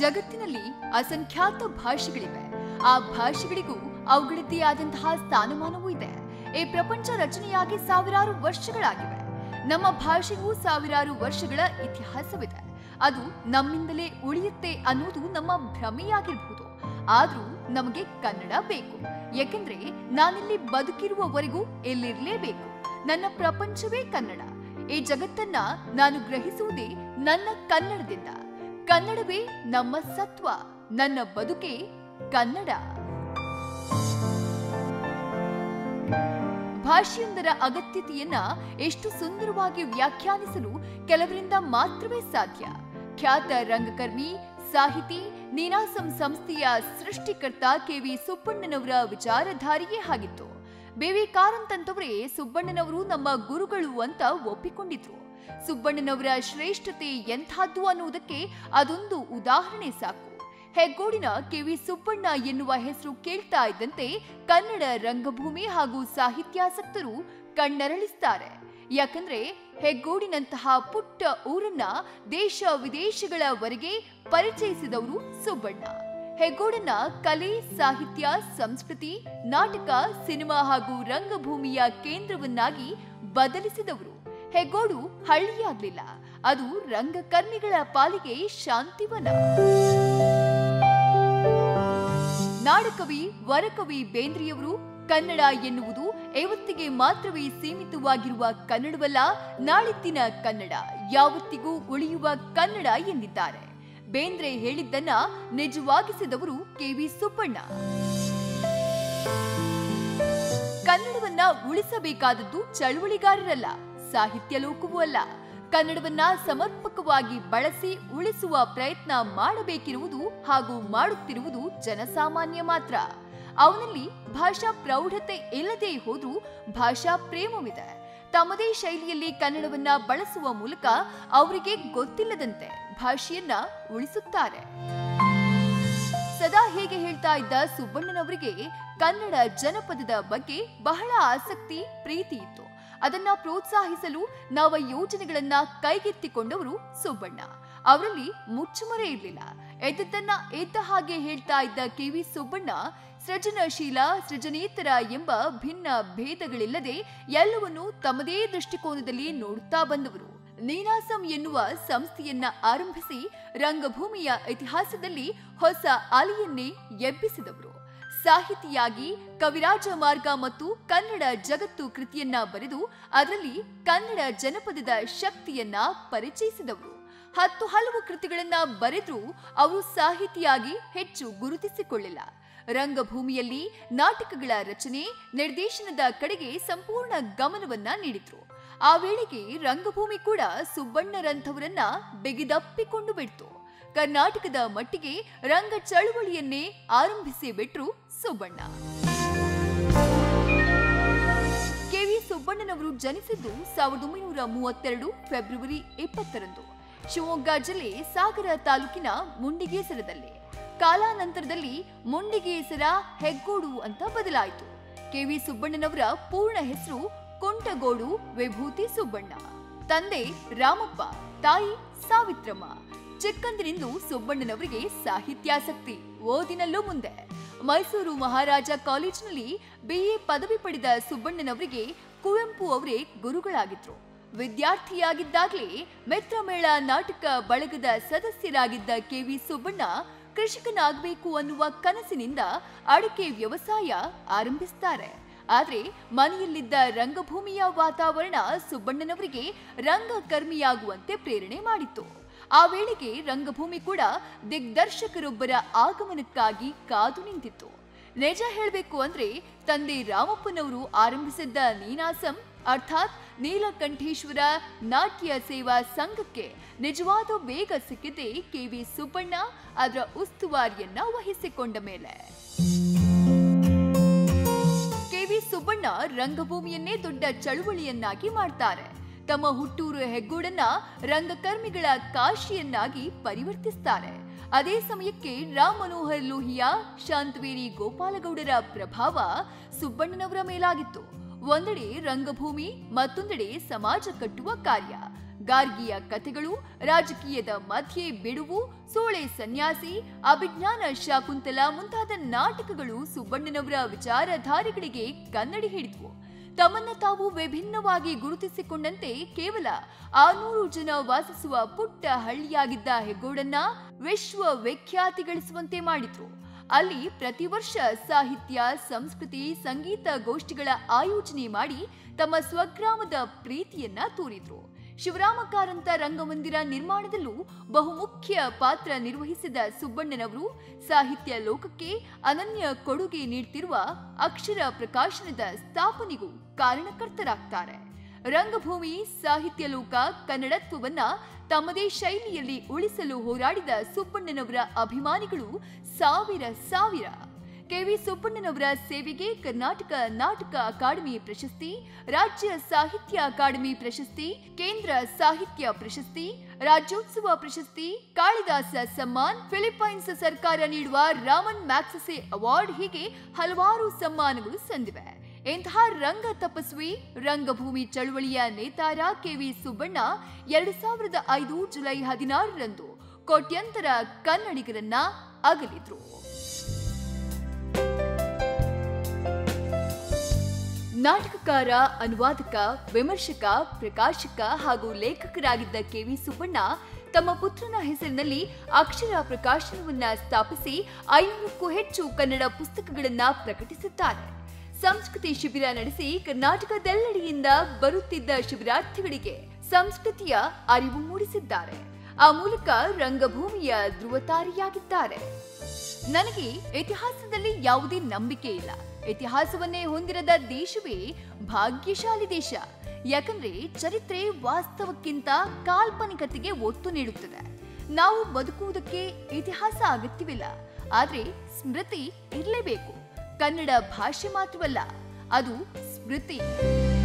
ಜಗತ್ತಿನಲ್ಲಿ ಅಸಂಖ್ಯಾತ ಭಾಷೆಗಳಿವೆ ಆ ಭಾಷೆಗಳಿಗೂ ಅವುಗಳದ್ದೇ ಆದಂತಹ ಸ್ಥಾನಮಾನವೂ ಇದೆ ಈ ಪ್ರಪಂಚ ರಚನೆಯಾಗಿ ಸಾವಿರಾರು ವರ್ಷಗಳಾಗಿವೆ ನಮ್ಮ ಭಾಷೆಗೂ ಸಾವಿರಾರು ವರ್ಷಗಳ ಇತಿಹಾಸವಿದೆ ಅದು ನಮ್ಮಿಂದಲೇ ಉಳಿಯುತ್ತೆ ಅನ್ನೋದು ನಮ್ಮ ಭ್ರಮೆಯಾಗಿರಬಹುದು ಆದ್ರೂ ನಮಗೆ ಕನ್ನಡ ಬೇಕು ಯಾಕೆಂದ್ರೆ ನಾನಿಲ್ಲಿ ಬದುಕಿರುವವರೆಗೂ ಇಲ್ಲಿರ್ಲೇಬೇಕು ನನ್ನ ಪ್ರಪಂಚವೇ ಕನ್ನಡ ಈ ಜಗತ್ತನ್ನ ನಾನು ಗ್ರಹಿಸುವುದೇ ನನ್ನ ಕನ್ನಡದಿಂದ ಕನ್ನಡವೇ ನಮ್ಮ ಸತ್ವ ನನ್ನ ಬದುಕೆ ಕನ್ನಡ ಭಾಷೆಯೊಂದರ ಅಗತ್ಯತೆಯನ್ನ ಎಷ್ಟು ಸುಂದರವಾಗಿ ವ್ಯಾಖ್ಯಾನಿಸಲು ಕೆಲವರಿಂದ ಮಾತ್ರವೇ ಸಾಧ್ಯ ಖ್ಯಾತ ರಂಗಕರ್ಮಿ ಸಾಹಿತಿ ನೀನಾಸಂ ಸಂಸ್ಥೆಯ ಸೃಷ್ಟಿಕರ್ತ ಕೆವಿ ಸುಬ್ಬಣ್ಣನವರ ವಿಚಾರಧಾರಿಯೇ ಆಗಿತ್ತು ಬೇವಿ ಕಾರಂತಂತವರೇ ಸುಬ್ಬಣ್ಣನವರು ನಮ್ಮ ಗುರುಗಳು ಅಂತ ಒಪ್ಪಿಕೊಂಡಿದ್ರು ಸುಬ್ಬಣ್ಣನವರ ಶ್ರೇಷ್ಠತೆ ಎಂಥದ್ದು ಅನ್ನುವುದಕ್ಕೆ ಅದೊಂದು ಉದಾಹರಣೆ ಸಾಕು ಹೆಗ್ಗೋಡಿನ ಕೆವಿ ಸುಬ್ಬಣ್ಣ ಎನ್ನುವ ಹೆಸರು ಕೇಳ್ತಾ ಇದ್ದಂತೆ ಕನ್ನಡ ರಂಗಭೂಮಿ ಹಾಗೂ ಸಾಹಿತ್ಯಾಸಕ್ತರು ಕಣ್ಣರಳಿಸ್ತಾರೆ ಯಾಕಂದ್ರೆ ಹೆಗ್ಗೋಡಿನಂತಹ ಪುಟ್ಟ ಊರನ್ನ ದೇಶ ವಿದೇಶಗಳವರೆಗೆ ಪರಿಚಯಿಸಿದವರು ಸುಬ್ಬಣ್ಣ ಹೆಗ್ಗೋಡನ್ನ ಕಲೆ ಸಾಹಿತ್ಯ ಸಂಸ್ಕೃತಿ ನಾಟಕ ಸಿನಿಮಾ ಹಾಗೂ ರಂಗಭೂಮಿಯ ಕೇಂದ್ರವನ್ನಾಗಿ ಬದಲಿಸಿದವರು ಹೆಗ್ಗೋಡು ಹಳ್ಳಿಯಾಗ್ಲಿಲ್ಲ ಅದು ರಂಗಕರ್ಮಿಗಳ ಪಾಲಿಗೆ ಶಾಂತಿವನ ನಾಡಕವಿ ವರಕವಿ ಬೇಂದ್ರಿಯವರು ಕನ್ನಡ ಎನ್ನುವುದು ಯಾವತ್ತಿಗೆ ಮಾತ್ರವೇ ಸೀಮಿತವಾಗಿರುವ ಕನ್ನಡವಲ್ಲ ನಾಳಿದ್ದಿನ ಕನ್ನಡ ಯಾವತ್ತಿಗೂ ಉಳಿಯುವ ಕನ್ನಡ ಎಂದಿದ್ದಾರೆ ಬೇಂದ್ರೆ ಹೇಳಿದ್ದನ್ನ ನಿಜವಾಗಿಸಿದವರು ಕೆವಿ ಸುಬ್ಬಣ್ಣ ಕನ್ನಡವನ್ನ ಉಳಿಸಬೇಕಾದದ್ದು ಚಳುವಳಿಗಾರರಲ್ಲ ಸಾಹಿತ್ಯ ಲೋಕವೂ ಅಲ್ಲ ಕನ್ನಡವನ್ನ ಸಮರ್ಪಕವಾಗಿ ಬಳಸಿ ಉಳಿಸುವ ಪ್ರಯತ್ನ ಮಾಡಬೇಕಿರುವುದು ಹಾಗೂ ಮಾಡುತ್ತಿರುವುದು ಜನಸಾಮಾನ್ಯ ಮಾತ್ರ ಅವನಲ್ಲಿ ಭಾಷಾ ಪ್ರೌಢತೆ ಇಲ್ಲದೆ ಹೋದ್ರೂ ಭಾಷಾ ಪ್ರೇಮವಿದೆ ತಮ್ಮದೇ ಶೈಲಿಯಲ್ಲಿ ಕನ್ನಡವನ್ನ ಬಳಸುವ ಮೂಲಕ ಅವರಿಗೆ ಗೊತ್ತಿಲ್ಲದಂತೆ ಭಾಷೆಯನ್ನ ಉಳಿಸುತ್ತಾರೆ ಸದಾ ಹೇಗೆ ಹೇಳ್ತಾ ಇದ್ದ ಸುಬ್ಬಣ್ಣನವರಿಗೆ ಕನ್ನಡ ಜನಪದದ ಬಗ್ಗೆ ಬಹಳ ಆಸಕ್ತಿ ಪ್ರೀತಿ ಇತ್ತು ಅದನ್ನ ಪ್ರೋತ್ಸಾಹಿಸಲು ನವ ಯೋಜನೆಗಳನ್ನ ಕೈಗೆತ್ತಿಕೊಂಡವರು ಸುಬ್ಬಣ್ಣ ಅವರಲ್ಲಿ ಮುಚ್ಚುಮರೆ ಇರಲಿಲ್ಲ ಎದ್ದದ್ದನ್ನ ಎದ್ದ ಹಾಗೆ ಹೇಳ್ತಾ ಇದ್ದ ಕೆವಿ ಸುಬ್ಬಣ್ಣ ಸೃಜನಶೀಲ ಸೃಜನೇತರ ಎಂಬ ಭಿನ್ನ ಭೇದಗಳಿಲ್ಲದೆ ಎಲ್ಲವನ್ನೂ ತಮ್ಮದೇ ದೃಷ್ಟಿಕೋನದಲ್ಲಿ ನೋಡುತ್ತಾ ಬಂದವರು ನೀನಾಸಂ ಎನ್ನುವ ಸಂಸ್ಥೆಯನ್ನ ಆರಂಭಿಸಿ ರಂಗಭೂಮಿಯ ಇತಿಹಾಸದಲ್ಲಿ ಹೊಸ ಅಲೆಯನ್ನೇ ಎಬ್ಬಿಸಿದವರು ಸಾಹಿತಿಯಾಗಿ ಕವಿರಾಜ ಮಾರ್ಗ ಮತ್ತು ಕನ್ನಡ ಜಗತ್ತು ಕೃತಿಯನ್ನ ಬರೆದು ಅದರಲ್ಲಿ ಕನ್ನಡ ಜನಪದದ ಶಕ್ತಿಯನ್ನ ಪರಿಚಯಿಸಿದವರು ಹತ್ತು ಹಲವು ಕೃತಿಗಳನ್ನ ಬರೆದ್ರೂ ಅವರು ಸಾಹಿತಿಯಾಗಿ ಹೆಚ್ಚು ಗುರುತಿಸಿಕೊಳ್ಳಿಲ್ಲ ರಂಗಭೂಮಿಯಲ್ಲಿ ನಾಟಕಗಳ ರಚನೆ ನಿರ್ದೇಶನದ ಕಡೆಗೆ ಸಂಪೂರ್ಣ ಗಮನವನ್ನ ನೀಡಿದ್ರು ಆ ವೇಳೆಗೆ ರಂಗಭೂಮಿ ಕೂಡ ಸುಬ್ಬಣ್ಣರಂಥವರನ್ನ ಬಿಗಿದಪ್ಪಿಕೊಂಡು ಬಿಡ್ತು ಕರ್ನಾಟಕದ ಮಟ್ಟಿಗೆ ರಂಗ ಚಳುವಳಿಯನ್ನೇ ಆರಂಭಿಸಿ ಬಿಟ್ರು ಸುಬ್ಬಣ್ಣ ಕೆವಿ ಸುಬ್ಬಣ್ಣನವರು ಜನಿಸಿದ್ದು ಸಾವಿರದ ಒಂಬೈನೂರ ಮೂವತ್ತೆರಡು ಫೆಬ್ರವರಿ ಇಪ್ಪತ್ತರಂದು ಶಿವಮೊಗ್ಗ ಜಿಲ್ಲೆ ಸಾಗರ ತಾಲೂಕಿನ ಮುಂಡಿಗೇಸರದಲ್ಲಿ ಕಾಲಾನಂತರದಲ್ಲಿ ಮುಂಡಿಗೇಸರ ಹೆಗ್ಗೋಡು ಅಂತ ಬದಲಾಯಿತು ಕೆವಿ ಸುಬ್ಬಣ್ಣನವರ ಪೂರ್ಣ ಹೆಸರು ಕುಂಟಗೋಡು ವಿಭೂತಿ ಸುಬ್ಬಣ್ಣ ತಂದೆ ರಾಮಪ್ಪ ತಾಯಿ ಸಾವಿತ್ರಮ್ಮ ಚಿಕ್ಕಂದಿನಿಂದ ಸುಬ್ಬಣ್ಣನವರಿಗೆ ಸಾಹಿತ್ಯಾಸಕ್ತಿ ಓದಿನಲ್ಲೂ ಮುಂದೆ ಮೈಸೂರು ಮಹಾರಾಜ ಕಾಲೇಜಿನಲ್ಲಿ ಬಿಎ ಪದವಿ ಪಡೆದ ಸುಬ್ಬಣ್ಣನವರಿಗೆ ಕುವೆಂಪು ಅವರೇ ಗುರುಗಳಾಗಿದ್ರು ವಿದ್ಯಾರ್ಥಿಯಾಗಿದ್ದಾಗಲೇ ಮಿತ್ರಮೇಳ ನಾಟಕ ಬಳಗದ ಸದಸ್ಯರಾಗಿದ್ದ ಕೆವಿ ಸುಬ್ಬಣ್ಣ ಕೃಷಿಕನಾಗಬೇಕು ಅನ್ನುವ ಕನಸಿನಿಂದ ಅಡಿಕೆ ವ್ಯವಸಾಯ ಆರಂಭಿಸ್ತಾರೆ ಆದ್ರೆ ಮನೆಯಲ್ಲಿದ್ದ ರಂಗಭೂಮಿಯ ವಾತಾವರಣ ಸುಬ್ಬಣ್ಣನವರಿಗೆ ರಂಗಕರ್ಮಿಯಾಗುವಂತೆ ಪ್ರೇರಣೆ ಮಾಡಿತ್ತು ಆ ವೇಳೆಗೆ ರಂಗಭೂಮಿ ಕೂಡ ದಿಗ್ದರ್ಶಕರೊಬ್ಬರ ಆಗಮನಕ್ಕಾಗಿ ಕಾದು ನಿಂತಿತ್ತು ನಿಜ ಹೇಳಬೇಕು ಅಂದ್ರೆ ತಂದೆ ರಾಮಪ್ಪನವರು ಆರಂಭಿಸಿದ್ದ ನೀನಾಸಂ ಅರ್ಥಾತ್ ನೀಲಕಂಠೇಶ್ವರ ನಾಟ್ಯ ಸೇವಾ ಸಂಘಕ್ಕೆ ನಿಜವಾದ ಬೇಗ ಸಿಕ್ಕಿದ್ದೇ ಕೆವಿ ಸುಬ್ಬಣ್ಣ ಅದರ ಉಸ್ತುವಾರಿಯನ್ನ ವಹಿಸಿಕೊಂಡ ಮೇಲೆ ಕೆವಿ ಸುಬ್ಬಣ್ಣ ರಂಗಭೂಮಿಯನ್ನೇ ದೊಡ್ಡ ಚಳುವಳಿಯನ್ನಾಗಿ ಮಾಡ್ತಾರೆ ತಮ್ಮ ಹುಟ್ಟೂರು ಹೆಗ್ಗೋಡನ್ನ ರಂಗಕರ್ಮಿಗಳ ಕಾಶಿಯನ್ನಾಗಿ ಪರಿವರ್ತಿಸ್ತಾರೆ ಅದೇ ಸಮಯಕ್ಕೆ ರಾಮ್ ಮನೋಹರ್ ಲೋಹಿಯಾ ಶಾಂತವೇರಿ ಗೋಪಾಲಗೌಡರ ಪ್ರಭಾವ ಸುಬ್ಬಣ್ಣನವರ ಮೇಲಾಗಿತ್ತು ಒಂದೆಡೆ ರಂಗಭೂಮಿ ಮತ್ತೊಂದೆಡೆ ಸಮಾಜ ಕಟ್ಟುವ ಕಾರ್ಯ ಗಾರ್ಗಿಯ ಕಥೆಗಳು ರಾಜಕೀಯದ ಮಧ್ಯೆ ಬಿಡುವು ಸೋಳೆ ಸನ್ಯಾಸಿ ಅಭಿಜ್ಞಾನ ಶಾಕುಂತಲ ಮುಂತಾದ ನಾಟಕಗಳು ಸುಬ್ಬಣ್ಣನವರ ವಿಚಾರಧಾರೆಗಳಿಗೆ ಕನ್ನಡಿ ಹಿಡಿದ್ವು ತಮ್ಮನ್ನ ತಾವು ವಿಭಿನ್ನವಾಗಿ ಗುರುತಿಸಿಕೊಂಡಂತೆ ಕೇವಲ ಆರ್ನೂರು ಜನ ವಾಸಿಸುವ ಪುಟ್ಟ ಹಳ್ಳಿಯಾಗಿದ್ದ ಹೆಗ್ಗೋಡನ್ನ ವಿಶ್ವ ವಿಖ್ಯಾತಿಗಳಿಸುವಂತೆ ಮಾಡಿದ್ರು ಅಲ್ಲಿ ಪ್ರತಿ ವರ್ಷ ಸಾಹಿತ್ಯ ಸಂಸ್ಕೃತಿ ಸಂಗೀತ ಗೋಷ್ಠಿಗಳ ಆಯೋಜನೆ ಮಾಡಿ ತಮ್ಮ ಸ್ವಗ್ರಾಮದ ಪ್ರೀತಿಯನ್ನ ತೋರಿದ್ರು ಶಿವರಾಮ ಕಾರಂತ ರಂಗಮಂದಿರ ನಿರ್ಮಾಣದಲ್ಲೂ ಬಹುಮುಖ್ಯ ಪಾತ್ರ ನಿರ್ವಹಿಸಿದ ಸುಬ್ಬಣ್ಣನವರು ಸಾಹಿತ್ಯ ಲೋಕಕ್ಕೆ ಅನನ್ಯ ಕೊಡುಗೆ ನೀಡ್ತಿರುವ ಅಕ್ಷರ ಪ್ರಕಾಶನದ ಸ್ಥಾಪನೆಗೂ ಕಾರಣಕರ್ತರಾಗ್ತಾರೆ ರಂಗಭೂಮಿ ಸಾಹಿತ್ಯ ಲೋಕ ಕನ್ನಡತ್ವವನ್ನ ತಮ್ಮದೇ ಶೈಲಿಯಲ್ಲಿ ಉಳಿಸಲು ಹೋರಾಡಿದ ಸುಬ್ಬಣ್ಣನವರ ಅಭಿಮಾನಿಗಳು ಸಾವಿರ ಸಾವಿರ ಕೆವಿ ಸುಬ್ಬಣ್ಣನವರ ಸೇವೆಗೆ ಕರ್ನಾಟಕ ನಾಟಕ ಅಕಾಡೆಮಿ ಪ್ರಶಸ್ತಿ ರಾಜ್ಯ ಸಾಹಿತ್ಯ ಅಕಾಡೆಮಿ ಪ್ರಶಸ್ತಿ ಕೇಂದ್ರ ಸಾಹಿತ್ಯ ಪ್ರಶಸ್ತಿ ರಾಜ್ಯೋತ್ಸವ ಪ್ರಶಸ್ತಿ ಕಾಳಿದಾಸ ಸಮ್ಮಾನ್ ಫಿಲಿಪೈನ್ಸ್ ಸರ್ಕಾರ ನೀಡುವ ರಾಮನ್ ಮ್ಯಾಕ್ಸಸೆ ಅವಾರ್ಡ್ ಹೀಗೆ ಹಲವಾರು ಸಮ್ಮಾನಗಳು ಸಂದಿವೆ ಇಂತಹ ರಂಗ ತಪಸ್ವಿ ರಂಗಭೂಮಿ ಚಳುವಳಿಯ ನೇತಾರ ಕೆವಿ ಸುಬ್ಬಣ್ಣ ಎರಡು ಸಾವಿರದ ಐದು ಜುಲೈ ಹದಿನಾರರಂದು ಕೋಟ್ಯಂತರ ಕನ್ನಡಿಗರನ್ನ ಅಗಲಿದ್ರು ನಾಟಕಕಾರ ಅನುವಾದಕ ವಿಮರ್ಶಕ ಪ್ರಕಾಶಕ ಹಾಗೂ ಲೇಖಕರಾಗಿದ್ದ ಕೆವಿ ಸುಬ್ಬಣ್ಣ ತಮ್ಮ ಪುತ್ರನ ಹೆಸರಿನಲ್ಲಿ ಅಕ್ಷರ ಪ್ರಕಾಶನವನ್ನ ಸ್ಥಾಪಿಸಿ ಐನೂರಕ್ಕೂ ಹೆಚ್ಚು ಕನ್ನಡ ಪುಸ್ತಕಗಳನ್ನ ಪ್ರಕಟಿಸಿದ್ದಾರೆ ಸಂಸ್ಕೃತಿ ಶಿಬಿರ ನಡೆಸಿ ಕರ್ನಾಟಕದೆಲ್ಲೆಡೆಯಿಂದ ಬರುತ್ತಿದ್ದ ಶಿಬಿರಾರ್ಥಿಗಳಿಗೆ ಸಂಸ್ಕೃತಿಯ ಅರಿವು ಮೂಡಿಸಿದ್ದಾರೆ ಆ ಮೂಲಕ ರಂಗಭೂಮಿಯ ಧ್ರುವತಾರಿಯಾಗಿದ್ದಾರೆ ನನಗೆ ಇತಿಹಾಸದಲ್ಲಿ ಯಾವುದೇ ನಂಬಿಕೆ ಇಲ್ಲ ಇತಿಹಾಸವನ್ನೇ ಹೊಂದಿರದ ದೇಶವೇ ಭಾಗ್ಯಶಾಲಿ ದೇಶ ಯಾಕಂದ್ರೆ ಚರಿತ್ರೆ ವಾಸ್ತವಕ್ಕಿಂತ ಕಾಲ್ಪನಿಕತೆಗೆ ಒತ್ತು ನೀಡುತ್ತದೆ ನಾವು ಬದುಕುವುದಕ್ಕೆ ಇತಿಹಾಸ ಅಗತ್ಯವಿಲ್ಲ ಆದ್ರೆ ಸ್ಮೃತಿ ಇರಲೇಬೇಕು ಕನ್ನಡ ಭಾಷೆ ಮಾತ್ರವಲ್ಲ ಅದು ಸ್ಮೃತಿ